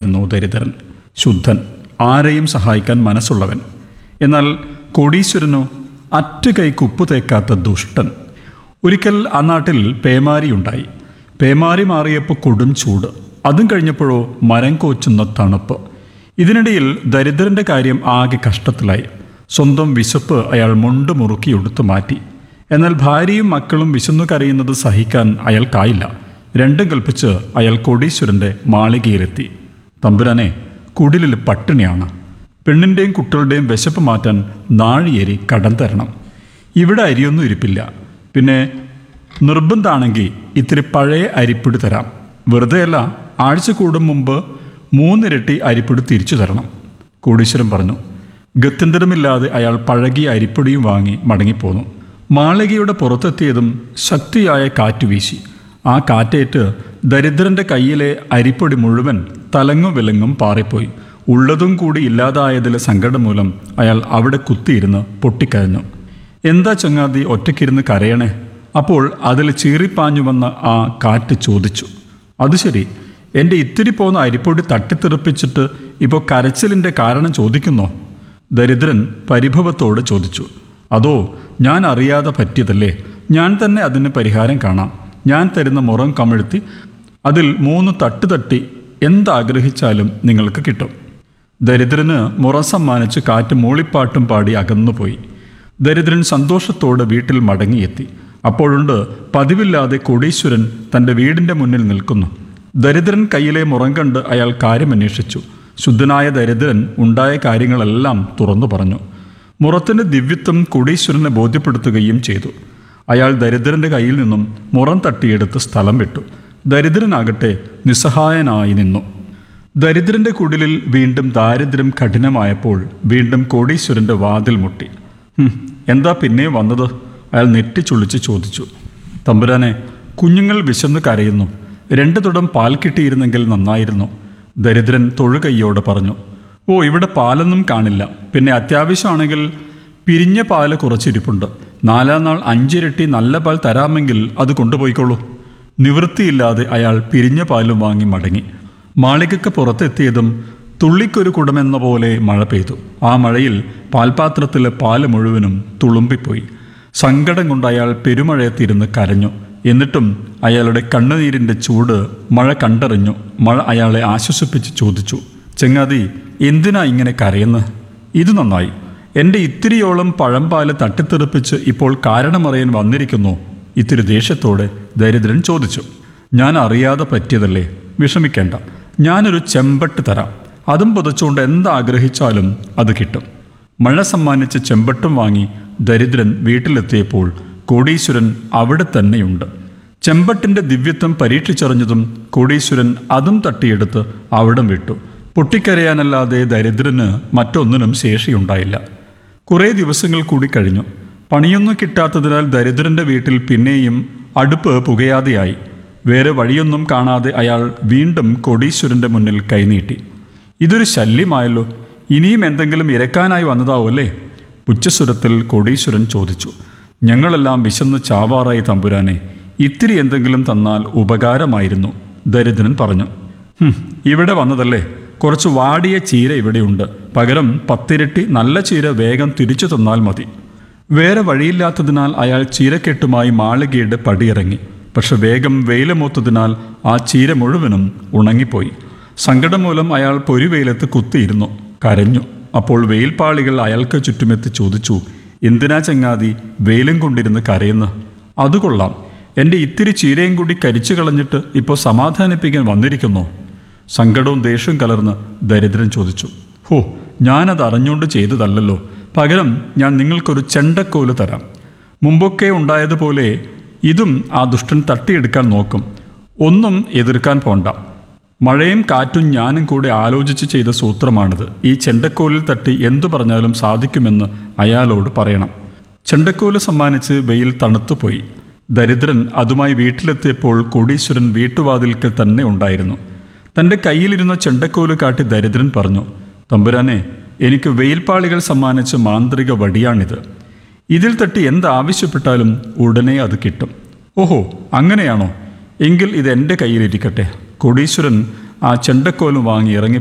ഒരാളായിരുന്നു ദരിദ്രൻ ശുദ്ധൻ ആരെയും സഹായിക്കാൻ മനസ്സുള്ളവൻ എന്നാൽ കോടീശ്വരനോ അറ്റുകൈക്ക് ഉപ്പു തേക്കാത്ത ദുഷ്ടൻ ഒരിക്കൽ ആ നാട്ടിൽ പേമാരിയുണ്ടായി പേമാരി മാറിയപ്പോൾ കൊടും ചൂട് അതും കഴിഞ്ഞപ്പോഴോ മരം കോച്ചുന്ന തണുപ്പ് ഇതിനിടയിൽ ദരിദ്രന്റെ കാര്യം ആകെ കഷ്ടത്തിലായി സ്വന്തം വിശപ്പ് അയാൾ മുണ്ട് മുറുക്കി എടുത്തു മാറ്റി എന്നാൽ ഭാര്യയും മക്കളും വിശന്നു കരയുന്നത് സഹിക്കാൻ അയാൾക്കായില്ല രണ്ടും കൽപ്പിച്ച് അയാൾ കോടീശ്വരന്റെ മാളികയിലെത്തി തമ്പുരാനെ കുടിലിൽ പട്ടിണിയാണ് പെണ്ണിൻ്റെയും കുട്ടികളുടെയും വിശപ്പ് മാറ്റാൻ നാഴിയേരി കടം തരണം ഇവിടെ അരിയൊന്നും ഇരിപ്പില്ല പിന്നെ നിർബന്ധമാണെങ്കിൽ ഇത്തിരി പഴയ അരിപ്പിടി തരാം വെറുതെയല്ല ആഴ്ച കൂടും മുമ്പ് മൂന്നിരട്ടി അരിപ്പിടി തിരിച്ചു തരണം കോടീശ്വരൻ പറഞ്ഞു ഗത്യന്തരമില്ലാതെ അയാൾ പഴകിയ അരിപ്പൊടിയും വാങ്ങി മടങ്ങിപ്പോന്നു മാളികയുടെ പുറത്തെത്തിയതും ശക്തിയായ കാറ്റ് വീശി ആ കാറ്റേറ്റ് ദരിദ്രന്റെ കയ്യിലെ അരിപ്പൊടി മുഴുവൻ തലങ്ങും വിലങ്ങും പാറിപ്പോയി ഉള്ളതും കൂടി ഇല്ലാതായതിലെ സങ്കടം മൂലം അയാൾ അവിടെ കുത്തിയിരുന്ന് പൊട്ടിക്കരഞ്ഞു എന്താ ചങ്ങാതി ഒറ്റയ്ക്കിരുന്ന് കരയണേ അപ്പോൾ അതിൽ ചീറിപ്പാഞ്ഞു വന്ന ആ കാറ്റ് ചോദിച്ചു അത് ശരി എൻ്റെ ഇത്തിരി പോന്ന അരിപ്പൊടി തട്ടിത്തെറിപ്പിച്ചിട്ട് ഇപ്പോൾ കരച്ചിലിൻ്റെ കാരണം ചോദിക്കുന്നോ ദരിദ്രൻ പരിഭവത്തോട് ചോദിച്ചു അതോ ഞാൻ അറിയാതെ പറ്റിയതല്ലേ ഞാൻ തന്നെ അതിന് പരിഹാരം കാണാം ഞാൻ തരുന്ന മുറം കമിഴ്ത്തി അതിൽ മൂന്ന് തട്ട് തട്ടി എന്താഗ്രഹിച്ചാലും നിങ്ങൾക്ക് കിട്ടും ദരിദ്രന് മുറ സമ്മാനിച്ച് കാറ്റ് മൂളിപ്പാട്ടും പാടി അകന്നുപോയി ദരിദ്രൻ സന്തോഷത്തോടെ വീട്ടിൽ മടങ്ങിയെത്തി അപ്പോഴുണ്ട് പതിവില്ലാതെ കോടീശ്വരൻ തൻ്റെ വീടിൻ്റെ മുന്നിൽ നിൽക്കുന്നു ദരിദ്രൻ കയ്യിലെ മുറം കണ്ട് അയാൾ കാര്യമന്വേഷിച്ചു ശുദ്ധനായ ദരിദ്രൻ ഉണ്ടായ കാര്യങ്ങളെല്ലാം തുറന്നു പറഞ്ഞു മുറത്തിൻ്റെ ദിവ്യത്വം കോടീശ്വരനെ ബോധ്യപ്പെടുത്തുകയും ചെയ്തു അയാൾ ദരിദ്രന്റെ കയ്യിൽ നിന്നും മുറം തട്ടിയെടുത്ത് സ്ഥലം വിട്ടു ദരിദ്രനാകട്ടെ നിസ്സഹായനായി നിന്നു ദരിദ്രന്റെ കുടിലിൽ വീണ്ടും ദാരിദ്ര്യം കഠിനമായപ്പോൾ വീണ്ടും കോടീശ്വരന്റെ വാതിൽ മുട്ടി "ഹും, എന്താ പിന്നെ വന്നത് അയാൾ നെറ്റിച്ചുളിച്ച് ചോദിച്ചു തമ്പുരാനെ കുഞ്ഞുങ്ങൾ വിശന്ന് കരയുന്നു രണ്ട് തുടം പാൽ കിട്ടിയിരുന്നെങ്കിൽ നന്നായിരുന്നു ദരിദ്രൻ തൊഴുകയ്യോട് പറഞ്ഞു ഓ ഇവിടെ പാലൊന്നും കാണില്ല പിന്നെ അത്യാവശ്യമാണെങ്കിൽ പിരിഞ്ഞ പാല് കുറച്ചിരിപ്പുണ്ട് നാലാം നാൾ അഞ്ചിരട്ടി നല്ല പാൽ തരാമെങ്കിൽ അത് കൊണ്ടുപോയിക്കോളൂ നിവൃത്തിയില്ലാതെ അയാൾ പിരിഞ്ഞ പാലും വാങ്ങി മടങ്ങി മാളികയ്ക്ക് പുറത്തെത്തിയതും തുള്ളിക്കൊരു കുടമെന്ന പോലെ മഴ പെയ്തു ആ മഴയിൽ പാൽപാത്രത്തിലെ പാല് മുഴുവനും തുളുമ്പിപ്പോയി സങ്കടം കൊണ്ട് അയാൾ പെരുമഴയത്തിരുന്ന് കരഞ്ഞു എന്നിട്ടും അയാളുടെ കണ്ണുനീരിൻ്റെ ചൂട് മഴ കണ്ടറിഞ്ഞു മഴ അയാളെ ആശ്വസിപ്പിച്ച് ചോദിച്ചു ചെങ്ങാതി എന്തിനാ ഇങ്ങനെ കരയുന്നത് ഇത് നന്നായി എൻ്റെ ഇത്തിരിയോളം പഴംപാല് തട്ടിത്തെറിപ്പിച്ച് ഇപ്പോൾ കാരണമറിയാൻ വന്നിരിക്കുന്നു ഇത്തിരി ദേഷ്യത്തോടെ ദരിദ്രൻ ചോദിച്ചു ഞാൻ അറിയാതെ പറ്റിയതല്ലേ വിഷമിക്കേണ്ട ഞാനൊരു ചെമ്പട്ട് തരാം അതും പുതച്ചുകൊണ്ട് എന്താഗ്രഹിച്ചാലും അത് കിട്ടും മഴ സമ്മാനിച്ച് ചെമ്പട്ടും വാങ്ങി ദരിദ്രൻ വീട്ടിലെത്തിയപ്പോൾ കോടീശ്വരൻ അവിടെ തന്നെയുണ്ട് ചെമ്പട്ടിന്റെ ദിവ്യത്വം പരീക്ഷിച്ചറിഞ്ഞതും കോടീശ്വരൻ അതും തട്ടിയെടുത്ത് അവിടം വിട്ടു പൊട്ടിക്കരയാനല്ലാതെ ദരിദ്രന് മറ്റൊന്നിനും ശേഷിയുണ്ടായില്ല കുറേ ദിവസങ്ങൾ കൂടി കഴിഞ്ഞു പണിയൊന്നും കിട്ടാത്തതിനാൽ ദരിദ്രന്റെ വീട്ടിൽ പിന്നെയും അടുപ്പ് പുകയാതെയായി വേറെ വഴിയൊന്നും കാണാതെ അയാൾ വീണ്ടും കോടീശ്വരന്റെ മുന്നിൽ കൈനീട്ടി ഇതൊരു ശല്യമായല്ലോ ഇനിയും എന്തെങ്കിലും ഇരക്കാനായി വന്നതാവല്ലേ ഉച്ചസ്വരത്തിൽ കോടീശ്വരൻ ചോദിച്ചു ഞങ്ങളെല്ലാം വിശന്ന് ചാവാറായി തമ്പുരാനെ ഇത്തിരി എന്തെങ്കിലും തന്നാൽ ഉപകാരമായിരുന്നു ദരിദ്രൻ പറഞ്ഞു "ഹും, ഇവിടെ വന്നതല്ലേ കുറച്ച് വാടിയ ചീര ഇവിടെയുണ്ട് പകരം പത്തിരട്ടി നല്ല ചീര വേഗം തിരിച്ചു തന്നാൽ മതി വേറെ വഴിയില്ലാത്തതിനാൽ അയാൾ ചീരക്കെട്ടുമായി മാളികയുടെ പടിയിറങ്ങി പക്ഷെ വേഗം വെയിലമൂത്തതിനാൽ ആ ചീര മുഴുവനും ഉണങ്ങിപ്പോയി സങ്കടം മൂലം അയാൾ പൊരുവെയിലത്ത് കുത്തിയിരുന്നു കരഞ്ഞു അപ്പോൾ വെയിൽപ്പാളികൾ അയാൾക്ക് ചുറ്റുമെത്തി ചോദിച്ചു എന്തിനാ ചങ്ങാതി വെയിലും കൊണ്ടിരുന്ന് കരയുന്ന അത് കൊള്ളാം എൻ്റെ ഇത്തിരി ചീരയും കൂടി കരിച്ചു കളഞ്ഞിട്ട് ഇപ്പോൾ സമാധാനിപ്പിക്കാൻ വന്നിരിക്കുന്നോ സങ്കടവും ദേഷ്യവും കലർന്ന് ദരിദ്രൻ ചോദിച്ചു ഹോ ഞാനത് അറിഞ്ഞുകൊണ്ട് ചെയ്തതല്ലല്ലോ പകരം ഞാൻ നിങ്ങൾക്കൊരു ചെണ്ടക്കോല് തരാം മുമ്പൊക്കെ ഉണ്ടായതുപോലെ ഇതും ആ ദുഷ്ടൻ തട്ടിയെടുക്കാൻ നോക്കും ഒന്നും എതിർക്കാൻ പോണ്ട മഴയും കാറ്റും ഞാനും കൂടെ ആലോചിച്ച് ചെയ്ത സൂത്രമാണിത് ഈ ചെണ്ടക്കോലിൽ തട്ടി എന്തു പറഞ്ഞാലും സാധിക്കുമെന്ന് അയാളോട് പറയണം ചെണ്ടക്കോല് സമ്മാനിച്ച് വെയിൽ തണുത്തുപോയി ദരിദ്രൻ അതുമായി വീട്ടിലെത്തിയപ്പോൾ കോടീശ്വരൻ വീട്ടുവാതിൽക്കൽ തന്നെ ഉണ്ടായിരുന്നു തൻ്റെ കയ്യിലിരുന്ന ചെണ്ടക്കോല് കാട്ടി ദരിദ്രൻ പറഞ്ഞു തമ്പുരാനെ എനിക്ക് വെയിൽപ്പാളികൾ സമ്മാനിച്ച മാന്ത്രിക വടിയാണിത് ഇതിൽ തട്ടി എന്താവശ്യപ്പെട്ടാലും ഉടനെ അത് കിട്ടും ഓഹോ അങ്ങനെയാണോ എങ്കിൽ ഇത് എൻ്റെ കയ്യിലിരിക്കട്ടെ കോടീശ്വരൻ ആ ചെണ്ടക്കോലും വാങ്ങി ഇറങ്ങി